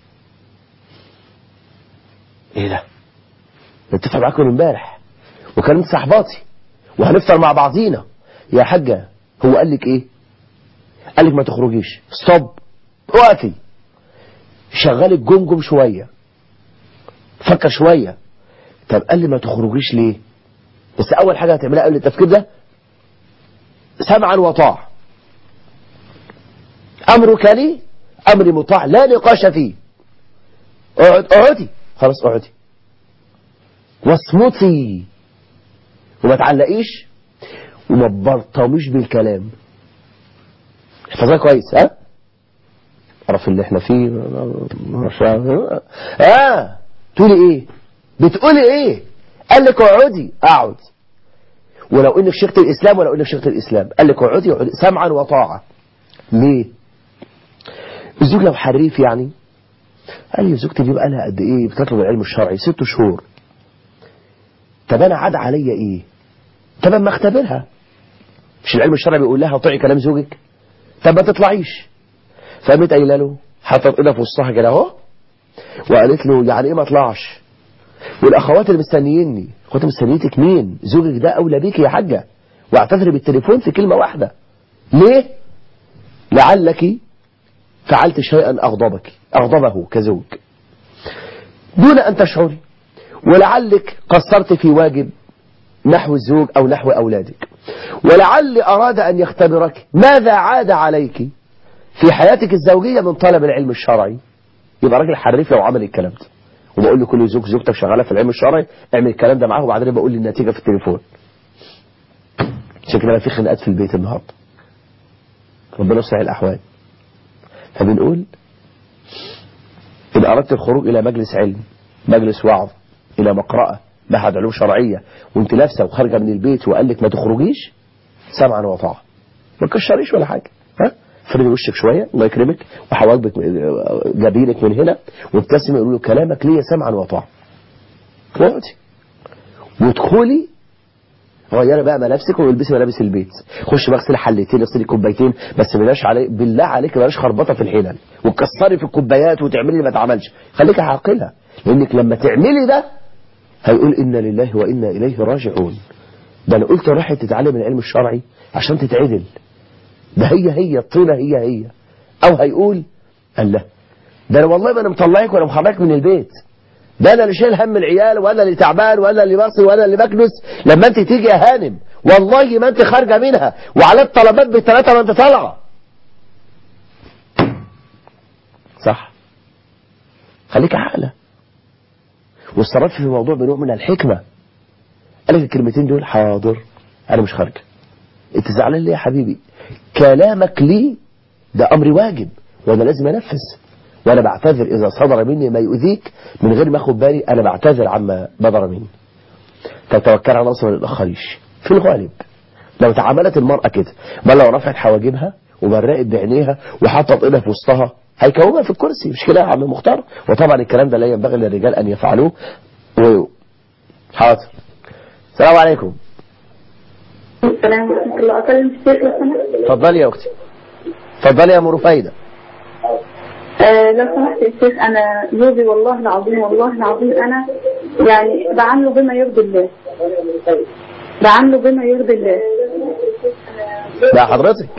ايه ده اتفق معاكم من امبارح وكلمت صاحباتي وهنفطر مع بعضينا يا حاجة هو قال لك ايه قال لك ما تخرجيش ستوب وقفي شغال الجمجم شوية فكر شوية طب قال لي ما تخرجيش ليه بس اول حاجة هتعملها قبل التفكير ده سمعا وطاعة امرك لي امر مطاع لا نقاش فيه اقعد اقعدي خلاص اقعدي واصمتي وما تعلقيش وما تبرطميش بالكلام احفظها كويس ها عرف اللي احنا فيه مش عارف. اه تقولي ايه بتقولي ايه قال لك اقعدي اقعد ولو انك شيخة الاسلام ولو انك شيخة الاسلام قال لك اقعدي اقعدي سمعا وطاعة ليه الزوج لو حريف يعني قال لي زوجتي دي بقى لها قد ايه بتطلب العلم الشرعي ست شهور طب انا عاد عليا ايه طب اما اختبرها مش العلم الشرعي بيقول لها طيعي كلام زوجك طب ما تطلعيش فقامت قايله له حطت ايدها في وسطها كده اهو وقالت له يعني ايه ما اطلعش والاخوات اللي مستنييني اخوات مستنيتك مين زوجك ده اولى بيك يا حاجه واعتذري بالتليفون في كلمه واحده ليه لعلك فعلت شيئا اغضبك اغضبه كزوج دون ان تشعري ولعلك قصرت في واجب نحو الزوج أو نحو أولادك ولعل أراد أن يختبرك ماذا عاد عليك في حياتك الزوجية من طلب العلم الشرعي يبقى راجل حريف لو عمل الكلام ده وبقول لكل زوج زوجتك شغالة في العلم الشرعي اعمل الكلام ده معاه وبعدين بقول لي النتيجة في التليفون عشان كده في خناقات في البيت النهارده ربنا يصلح الأحوال فبنقول إن أردت الخروج إلى مجلس علم مجلس وعظ إلى مقرأة معهد علوم شرعية وانت لابسه وخارجه من البيت وقال لك ما تخرجيش سمعا وطاعة ما تكشريش ولا حاجة ها فردي وشك شوية الله يكرمك وحواجبك جبينك من هنا وابتسمي يقولوا له كلامك ليا سمعا وطاعة واقعدي وادخلي غيري بقى ملابسك والبسي ملابس البيت خش بقى اغسلي حلتين اغسلي كوبايتين بس بلاش علي بالله عليك بلاش خربطه في الحلل وتكسري في الكوبايات وتعملي اللي ما اتعملش خليكي عاقله لانك لما تعملي ده هيقول إنا لله وإنا إليه راجعون ده أنا قلت راح تتعلم العلم الشرعي عشان تتعدل ده هي هي الطينة هي هي أو هيقول الله ده أنا والله ما أنا مطلعك وأنا مخرجك من البيت ده أنا اللي شايل هم العيال وأنا اللي تعبان وأنا اللي باصي وأنا اللي بكنس لما أنت تيجي يا هانم والله ما أنت خارجة منها وعلى الطلبات بالثلاثة ما أنت طالعة صح خليك عاقله واتصرفت في الموضوع بنوع من الحكمة قال لك الكلمتين دول حاضر أنا مش خارج أنت زعلان ليه يا حبيبي كلامك لي ده أمر واجب وأنا لازم أنفذ وأنا بعتذر إذا صدر مني ما يؤذيك من غير ما أخد بالي أنا بعتذر عما بدر مني تتوكل على الله ما تتأخريش في الغالب لو تعاملت المرأة كده بل لو رفعت حواجبها وبرقت بعينيها وحطت ايدها في وسطها هيكومها في الكرسي مش كده يا عم مختار وطبعا الكلام ده لا ينبغي للرجال ان يفعلوه و... حاضر السلام عليكم السلام ورحمة الله أكلم الشيخ لو سمحت اتفضلي يا اختي اتفضلي يا ام رفايده آه لو سمحت يا شيخ أنا زوجي والله العظيم والله العظيم أنا يعني بعامله بما يرضي الله بعامله بما يرضي الله لا حضرتك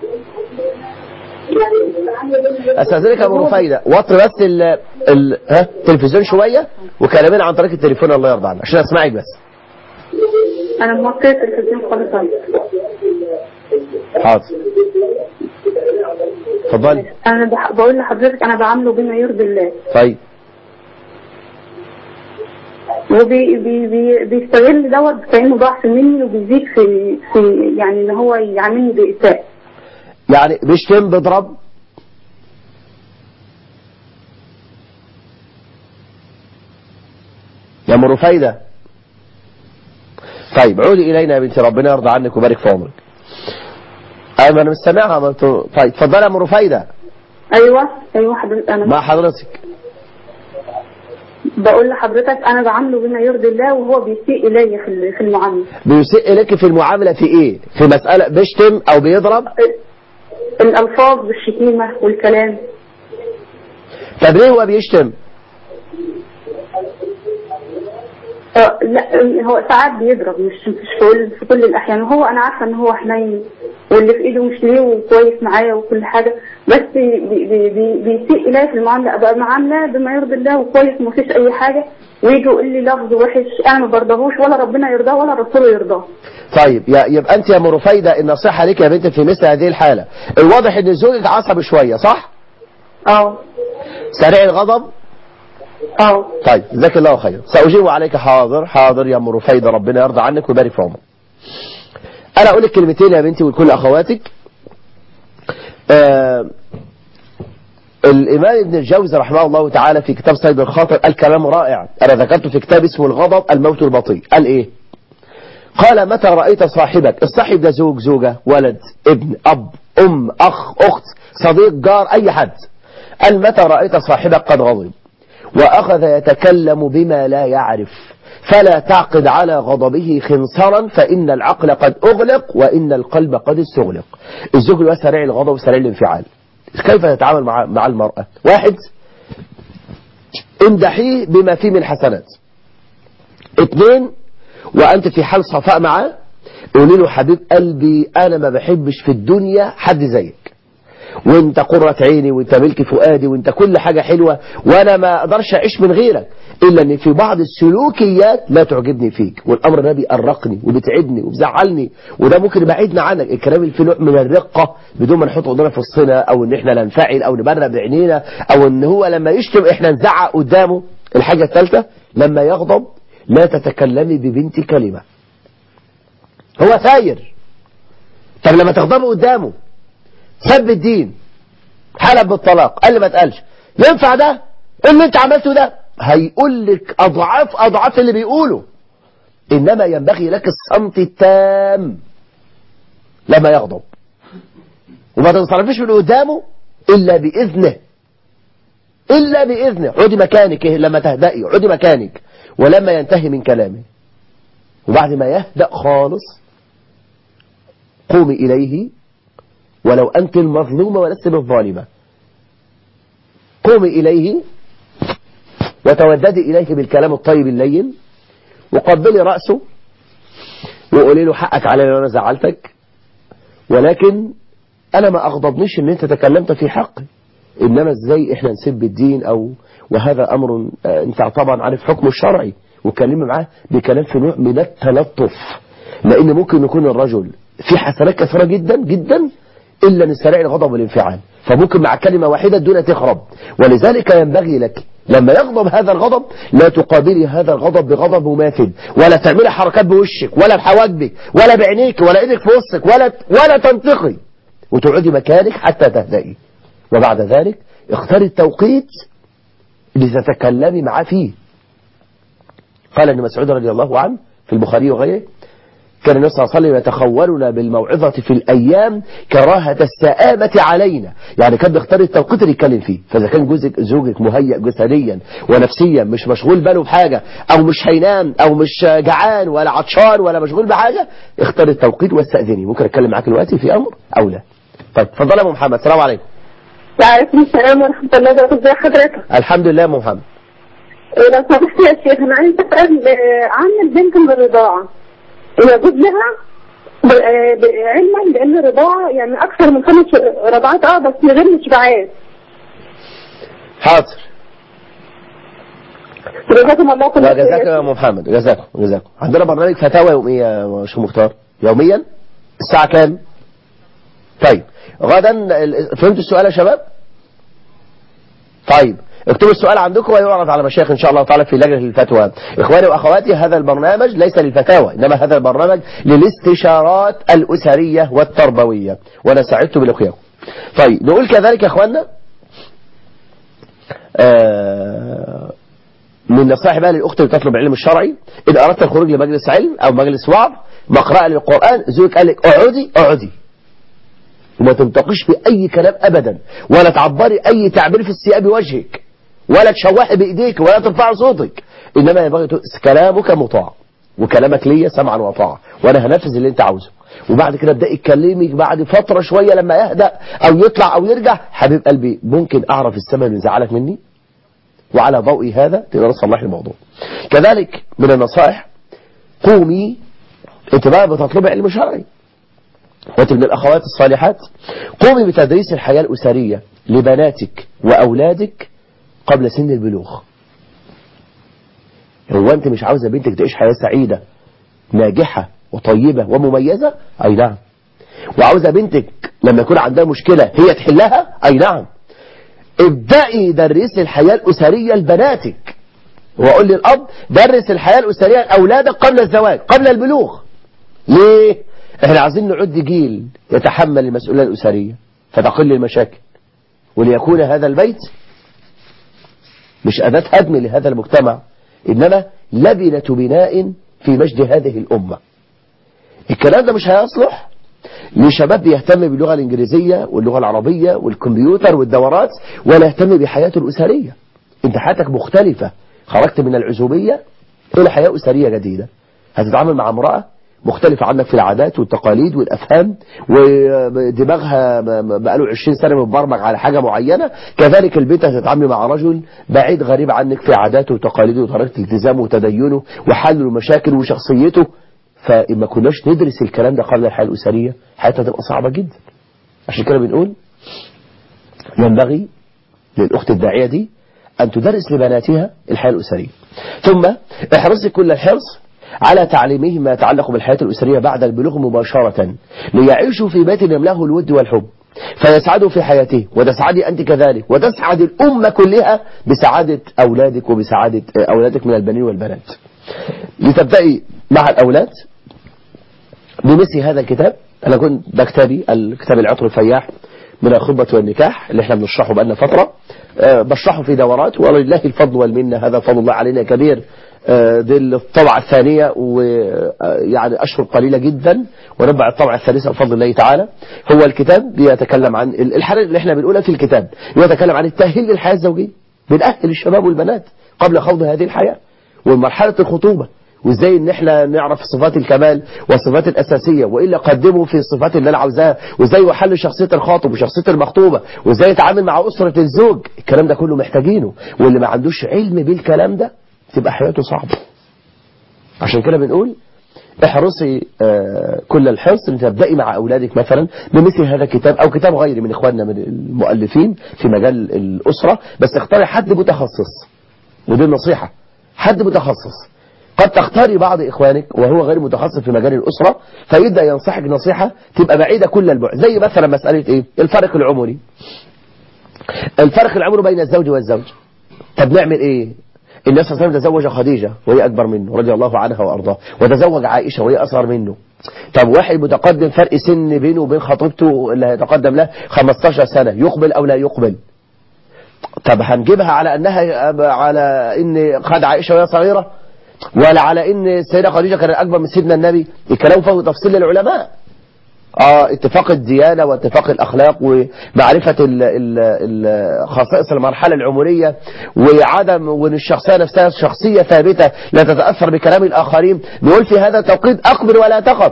استاذنك يا ام رفايده وطي بس ال ال ها التلفزيون شويه وكلمينا عن طريق التليفون الله يرضى عنك عشان اسمعك بس أنا موطية التلفزيون خالص عنه. حاضر اتفضلي أنا بح- بقول لحضرتك أنا بعامله بما يرضي الله طيب وبي بي بي بيستغل دوت كأنه ضعف مني وبيزيد في في يعني إن هو يعاملني بإساءة يعني بيشتم بيضرب يا ام رفايده طيب عودي الينا يا بنتي ربنا يرضى عنك ويبارك في عمرك ايوه انا مش سامعها ما انتوا طيب اتفضلي يا ام رفايده ايوه ايوه حضرتك انا مع حضرتك بقول لحضرتك انا بعامله بما يرضي الله وهو بيسيء الي في ال- في المعامله بيسيء اليك في المعامله في ايه في مساله بيشتم او بيضرب الالفاظ والشتيمه والكلام طب ليه هو بيشتم آه، لا هو ساعات بيضرب مش مش في كل في كل الاحيان وهو انا عارفه ان هو حنين واللي في ايده مش ليه وكويس معايا وكل حاجه بس بي بي بي بيسيء الي في المعامله ابقى معامله بما يرضي الله وكويس ومفيش اي حاجه ويجي يقول لي لفظ وحش انا ما برضاهوش ولا ربنا يرضاه ولا رسوله يرضاه طيب يا- يبقى انت يا ام رفايده النصيحه ليك يا بنت في مثل هذه الحاله الواضح ان زوجك عصبي شويه صح اه سريع الغضب اه طيب جزاك الله خير سأجيب عليك حاضر حاضر يا ام رفيدة ربنا يرضى عنك ويبارك في عمرك انا اقول لك كلمتين يا بنتي ولكل اخواتك آه الامام ابن الجوزي رحمه الله تعالى في كتاب صيد الخاطر قال كلام رائع انا ذكرته في كتاب اسمه الغضب الموت البطيء قال ايه قال متى رأيت صاحبك الصاحب ده زوج زوجة ولد ابن اب ام اخ اخت صديق جار اي حد قال متى رأيت صاحبك قد غضب وأخذ يتكلم بما لا يعرف فلا تعقد على غضبه خنصرا فإن العقل قد أغلق وإن القلب قد استغلق الزوج اللي هو سريع الغضب وسريع الانفعال كيف تتعامل مع مع المرأة واحد امدحيه بما فيه من حسنات اثنين وأنت في حال صفاء معاه قولي له حبيب قلبي أنا ما بحبش في الدنيا حد زيك وانت قرة عيني وانت ملك فؤادي وانت كل حاجة حلوة وانا ما اقدرش اعيش من غيرك الا ان في بعض السلوكيات لا تعجبني فيك والامر ده بيقرقني وبتعبني وبزعلني وده ممكن يبعدنا عنك الكلام اللي فيه نوع من الرقة بدون ما نحط قدامنا في الصنة او ان احنا ننفعل او نبرق بعينينا او ان هو لما يشتم احنا نزعق قدامه الحاجة الثالثة لما يغضب لا تتكلمي ببنت كلمة هو ثاير طب لما تغضبي قدامه سب الدين حلب بالطلاق قال لي ما تقالش ينفع ده إيه اللي انت عملته ده هيقول لك اضعاف اضعاف اللي بيقوله انما ينبغي لك الصمت التام لما يغضب وما تتصرفش من قدامه الا باذنه الا باذنه عودي مكانك إيه لما تهدئي عودي مكانك ولما ينتهي من كلامه وبعد ما يهدأ خالص قومي اليه ولو أنت المظلومة ولست بالظالمة قومي إليه وتوددي إليه بالكلام الطيب اللين وقبلي رأسه وقولي له حقك علي لو أنا زعلتك ولكن أنا ما أغضبنيش إن أنت تكلمت في حقي إنما إزاي إحنا نسب الدين أو وهذا أمر آه، أنت طبعا عارف حكمه الشرعي وكلمي معاه بكلام في نوع من التلطف لأن ممكن يكون الرجل في حسنات كثيرة جدا جدا إلا من سريع الغضب والانفعال فممكن مع كلمة واحدة دون تخرب ولذلك ينبغي لك لما يغضب هذا الغضب لا تقابلي هذا الغضب بغضب مماثل ولا تعملي حركات بوشك ولا بحواجبك ولا بعينيك ولا ايدك في وسطك ولا ولا تنطقي وتقعدي مكانك حتى تهدئي وبعد ذلك اختاري التوقيت اللي تتكلمي معاه فيه قال ابن مسعود رضي الله عنه في البخاري وغيره كان النبي صلى الله عليه وسلم يتخولنا بالموعظة في الأيام كراهة السآمة علينا يعني كان بيختار التوقيت اللي يتكلم فيه فإذا كان جوزك زوجك مهيأ جسديا ونفسيا مش مشغول باله بحاجة أو مش هينام أو مش جعان ولا عطشان ولا مشغول بحاجة اختار التوقيت واستأذني ممكن أتكلم معاك دلوقتي في أمر أو لا طيب اتفضل يا أم محمد السلام عليكم وعليكم السلام ورحمة الله وبركاته ازي حضرتك الحمد لله يا أم محمد إيه لو سمحت يا شيخ انا عايزه اسال آه، عن البنت من الرضاعه يجوز لها ب- آه، ب- علما بان الرضاعه يعني اكثر من خمس رضعات اه بس من غير مشبعات حاضر جزاكم الله كل لا خير جزاك يا يا أم محمد جزاكم جزاكم عندنا برنامج فتاوى يومية يا شيخ مختار يوميا الساعة كام طيب غدا ال- فهمتوا السؤال يا شباب طيب اكتبوا السؤال عندكم ويعرض على مشايخ ان شاء الله تعالى في لجنه الفتوى اخواني واخواتي هذا البرنامج ليس للفتاوى انما هذا البرنامج للاستشارات الاسريه والتربويه وانا سعدت بلقياكم طيب نقول كذلك يا اخواننا آه من نصائح بقى للاخت اللي تطلب العلم الشرعي ان اردت الخروج لمجلس علم او مجلس وعظ مقرأة للقران زوجك قال لك اقعدي اقعدي وما تنطقش في أي كلام أبدا ولا تعبري أي تعبير في السياق بوجهك ولا تشوحي بإيديك ولا ترفعي صوتك إنما ينبغي كلامك مطاع وكلامك ليا سمعا وطاعة وأنا هنفذ اللي أنت عاوزه وبعد كده ابدأ يكلمك بعد فترة شوية لما يهدأ أو يطلع أو يرجع حبيب قلبي ممكن أعرف السبب اللي زعلك مني وعلى ضوء هذا تقدر تصلح الموضوع كذلك من النصائح قومي انت بقى بتطلبي علم شرعي وانت من الأخوات الصالحات قومي بتدريس الحياة الأسرية لبناتك وأولادك قبل سن البلوغ هو انت مش عاوزة بنتك تعيش حياة سعيدة ناجحة وطيبة ومميزة أي نعم وعاوزة بنتك لما يكون عندها مشكلة هي تحلها أي نعم ابدأي درسي الحياة الأسرية لبناتك وأقول للأب درس الحياة الأسرية لأولادك قبل الزواج قبل البلوغ ليه؟ احنا عايزين نعد جيل يتحمل المسؤولية الأسرية فتقل المشاكل وليكون هذا البيت مش أداة هدم لهذا المجتمع إنما لبنة بناء في مجد هذه الأمة الكلام ده مش هيصلح لشباب بيهتم باللغة الإنجليزية واللغة العربية والكمبيوتر والدورات ولا يهتم بحياته الأسرية انت حياتك مختلفة خرجت من العزوبية إلى حياة أسرية جديدة هتتعامل مع امرأة مختلفة عنك في العادات والتقاليد والأفهام ودماغها بقاله 20 سنة متبرمج على حاجة معينة كذلك البيت هتتعامل مع رجل بعيد غريب عنك في عاداته وتقاليده وطريقة التزامه وتدينه وحل المشاكل وشخصيته فإما كناش ندرس الكلام ده قبل الحياة الأسرية حياتها تبقى صعبة جدا عشان كده بنقول ينبغي للأخت الداعية دي أن تدرس لبناتها الحياة الأسرية ثم احرصي كل الحرص على تعليمهم ما يتعلق بالحياة الأسرية بعد البلوغ مباشرة ليعيشوا في بيت يملاه الود والحب فيسعدوا في حياته وتسعدي أنت كذلك وتسعد الأمة كلها بسعادة أولادك وبسعادة أولادك من البنين والبنات لتبدأي مع الأولاد بمثل هذا الكتاب أنا كنت ده كتابي الكتاب العطر الفياح من الخطبة والنكاح اللي احنا بنشرحه بقالنا فترة أه بشرحه في دورات ولله الفضل والمنة هذا فضل الله علينا كبير أه دي الطبعة الثانية ويعني أشهر قليلة جدا ونبع الطبعة الثالثة بفضل الله تعالى هو الكتاب بيتكلم عن الحاجة اللي احنا بنقولها في الكتاب يتكلم عن التأهيل للحياة الزوجية بنأهل الشباب والبنات قبل خوض هذه الحياة ومرحلة الخطوبة وازاي ان احنا نعرف صفات الكمال والصفات الاساسية والا قدموا في الصفات اللي انا عاوزاها وازاي يحل شخصية الخاطب وشخصية المخطوبة وازاي يتعامل مع اسرة الزوج الكلام ده كله محتاجينه واللي ما عندوش علم بالكلام ده تبقى حياته صعبة عشان كده بنقول احرصي آه كل الحرص ان تبدأي مع اولادك مثلا بمثل هذا الكتاب او كتاب غيري من اخواننا من المؤلفين في مجال الاسرة بس اختاري حد متخصص ودي النصيحة حد متخصص قد تختاري بعض إخوانك وهو غير متخصص في مجال الأسرة فيبدأ ينصحك نصيحة تبقى بعيدة كل البعد زي مثلا مسألة إيه الفرق العمري الفرق العمري بين الزوج والزوج طب نعمل إيه النبي صلى الله عليه وسلم تزوج خديجة وهي أكبر منه رضي الله عنها وأرضاه وتزوج عائشة وهي أصغر منه طب واحد متقدم فرق سن بينه وبين خطيبته اللي هيتقدم له 15 سنة يقبل أو لا يقبل طب هنجيبها على أنها على إن خد عائشة وهي صغيرة ولا على ان السيدة خديجة كانت اكبر من سيدنا النبي الكلام فهو تفصيل للعلماء اه اتفاق الديانة واتفاق الاخلاق ومعرفة ال ال ال خصائص المرحلة العمرية وعدم وان الشخصية نفسها شخصية ثابتة لا تتأثر بكلام الاخرين نقول في هذا التوقيت اقبل ولا تخف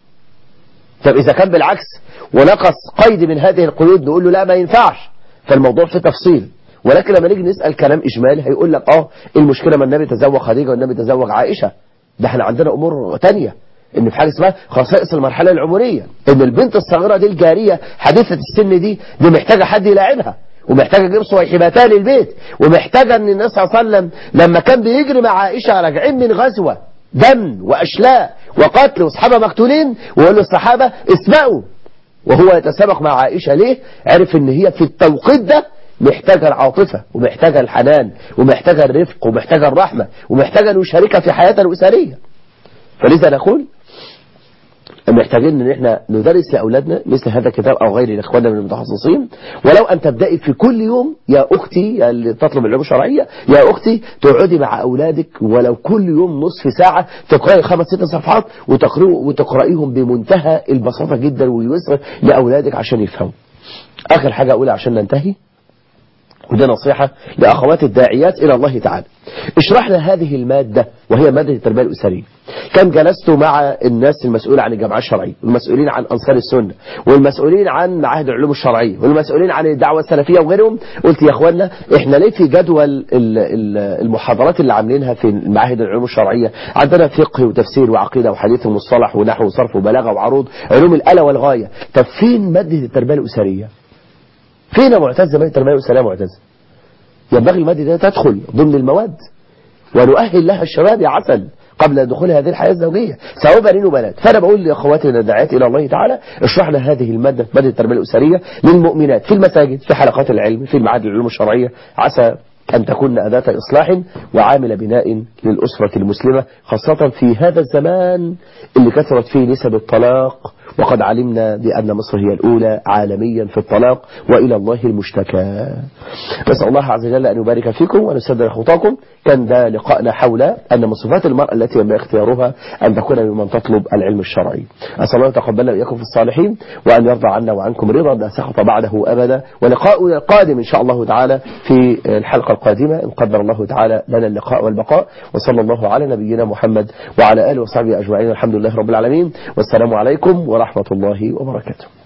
طب اذا كان بالعكس ونقص قيد من هذه القيود نقول له لا ما ينفعش فالموضوع في تفصيل ولكن لما نيجي نسأل كلام إجمالي هيقول لك اه المشكلة ما النبي تزوج خديجة والنبي تزوج عائشة ده احنا عندنا أمور تانية ان في حاجة اسمها خصائص المرحلة العمرية ان البنت الصغيرة دي الجارية حديثة السن دي دي محتاجة حد يلاعبها ومحتاجة تجيب صويحبتها للبيت ومحتاجة ان النبي صلى الله عليه وسلم لما كان بيجري مع عائشة راجعين من غزوة دم وأشلاء وقتل واصحابها مقتولين ويقول للصحابة اسمعوا وهو يتسابق مع عائشة ليه عرف ان هي في التوقيت ده محتاجة العاطفة ومحتاجة الحنان ومحتاجة الرفق ومحتاجة الرحمة ومحتاجة أن يشاركها في حياتها الأسرية فلذا نقول محتاجين ان احنا ندرس لاولادنا مثل هذا الكتاب او غيره لاخواننا من المتخصصين ولو ان تبداي في كل يوم يا اختي يا اللي تطلب العلوم الشرعيه يا اختي تقعدي مع اولادك ولو كل يوم نصف ساعه تقراي خمس ست صفحات وتقرأوا وتقرايهم بمنتهى البساطه جدا واليسر لاولادك عشان يفهموا اخر حاجه اقولها عشان ننتهي وده نصيحة لأخوات الداعيات إلى الله تعالى اشرحنا هذه المادة وهي مادة التربية الأسرية كم جلست مع الناس المسؤولة عن الجامعة الشرعية والمسؤولين عن أنصار السنة والمسؤولين عن معاهد العلوم الشرعية والمسؤولين عن الدعوة السلفية وغيرهم قلت يا أخوانا إحنا ليه في جدول ال- ال- المحاضرات اللي عاملينها في معاهد العلوم الشرعية عندنا فقه وتفسير وعقيدة وحديث ومصطلح ونحو وصرف وبلاغة وعروض علوم الآلة والغاية طب فين مادة التربية الأسرية فين يا معتز مادة التربية الأسرية يا معتز ينبغي المادة دي تدخل ضمن المواد ونؤهل لها الشباب يا عسل قبل دخول هذه الحياة الزوجية سواء بنين وبنات فأنا بقول لأخواتنا الداعيات إلى الله تعالى اشرحنا هذه المادة مادة التربية الأسرية للمؤمنات في المساجد في حلقات العلم في المعاهد العلوم الشرعية عسى أن تكون أداة إصلاح وعامل بناء للأسرة المسلمة خاصة في هذا الزمان اللي كثرت فيه نسب الطلاق وقد علمنا بأن مصر هي الأولى عالميا في الطلاق وإلى الله المشتكى نسأل الله عز وجل أن يبارك فيكم ونسدد خطاكم كان ده لقاءنا حول أن من صفات المرأة التي ينبغي اختيارها أن تكون ممن تطلب العلم الشرعي أسأل الله يتقبلنا وإياكم في الصالحين وأن يرضى عنا وعنكم رضا لا سخط بعده أبدا ولقاؤنا القادم إن شاء الله تعالى في الحلقة القادمة إن قدر الله تعالى لنا اللقاء والبقاء وصلى الله على نبينا محمد وعلى آله وصحبه أجمعين الحمد لله رب العالمين والسلام عليكم ورحمة الله وبركاته